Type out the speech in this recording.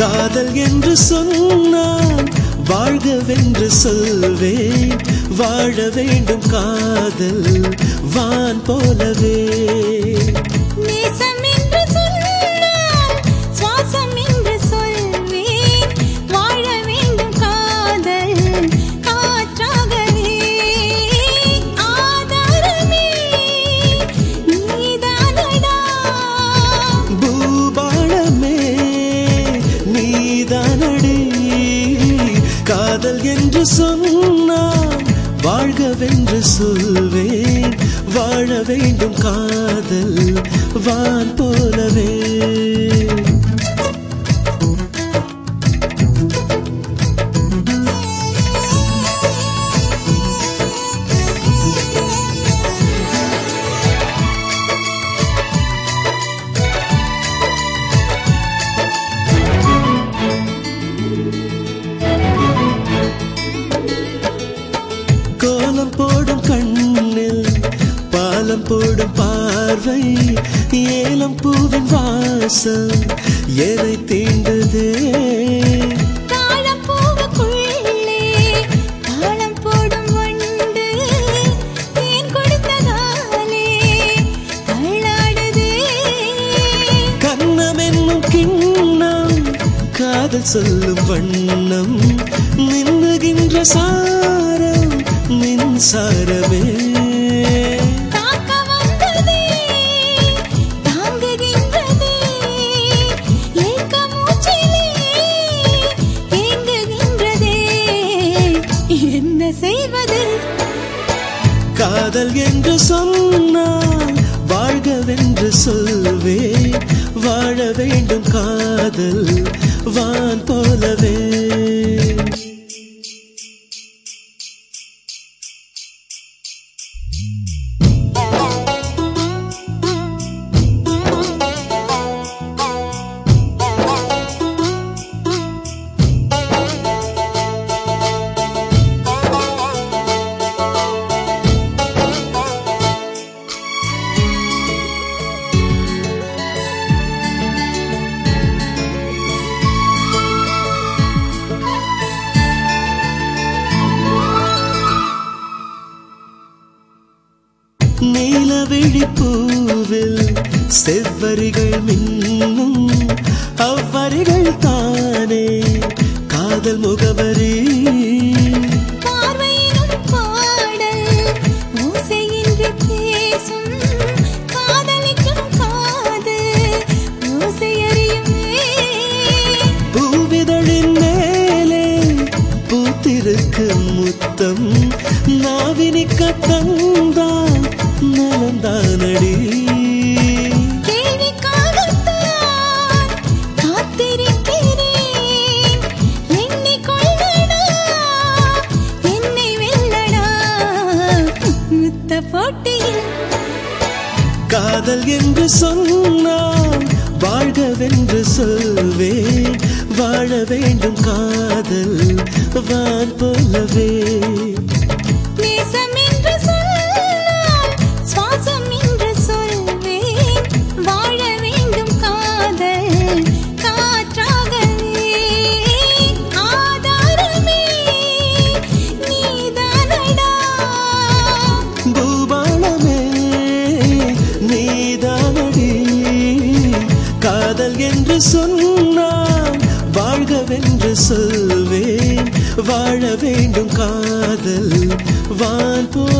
காதல் என்று சொன்னால் வாழ்கவென்று சொல்வேன் வாழ வேண்டும் காதல் வான் போலவே நேசம் என்று சொன்னால் சுவாசம் என்று சொல்வேன் வாழ வேண்டும் காதல் காற்றாகவே ஆதாரமே நீதானடா பூபாளமே நீதானடி காதல் என்று சொன்னால் வாழ்கவென்று சொல்வேன் வாழ வேண்டும் காதல் வான் போலவே கோலம் போடும் கண்ணில் பாலம் போடும் பார்வை ஏலம் பூவின் வாசம் எதை தீண்டதே தாழம் பூவுக்குள்ளே தாளம் போடும் வண்டு தேன் கொடுத்ததாலே தள்ளாடுதே கண்ணம் என்னும் கிண்ணம் காதல் சொல்லும் வண்ணம் மின்னுகின்ற சாரம் மின்சாரமே தாக்க வந்ததே தாங்குகின்றதே ஏக்க மூச்சிலே ஏங்குகின்றதே என்ன செய்வது காதல் என்று சொன்னால் வாழ்கவென்று சொல்வேன் வாழ வேண்டும் காதல் வான் போலவே நீலவிழி பூவில் செவ்வரிகள் மின்னும் அவ்வரிகள் தானே காதல் முகவரி பார்வையினும் பாடல் ஓசையின்றி பேசும் காதலிக்கும் காதல் ஓசையறியுமே பூவிதழின் மேலே பூத்திருக்கும் முத்தம் நாவினிக்க தந்தான் நலந்தானடி கேள்விக்காகத்தான் காத்திருக்கிறேன் எண்ணிக்கொள்ளடா என்னை வெல்லடா முத்த போட்டியில் காதல் என்று சொன்னால் வாழ்கவென்று சொல்வேன் வாழ வேண்டும் காதல் வான் போலவே நேசம் என்று சொன்னால் சுவாசம் என்று சொல்வேன் வாழ வேண்டும் காதல் காற்றாகவே ஆதாரமே நீதானடா பூபாளமே நீதானடி காதல் என்று சொன்னால் வாழ்கவென்று சொல்வேன் வாழ வேண்டும் காதல் வான் போ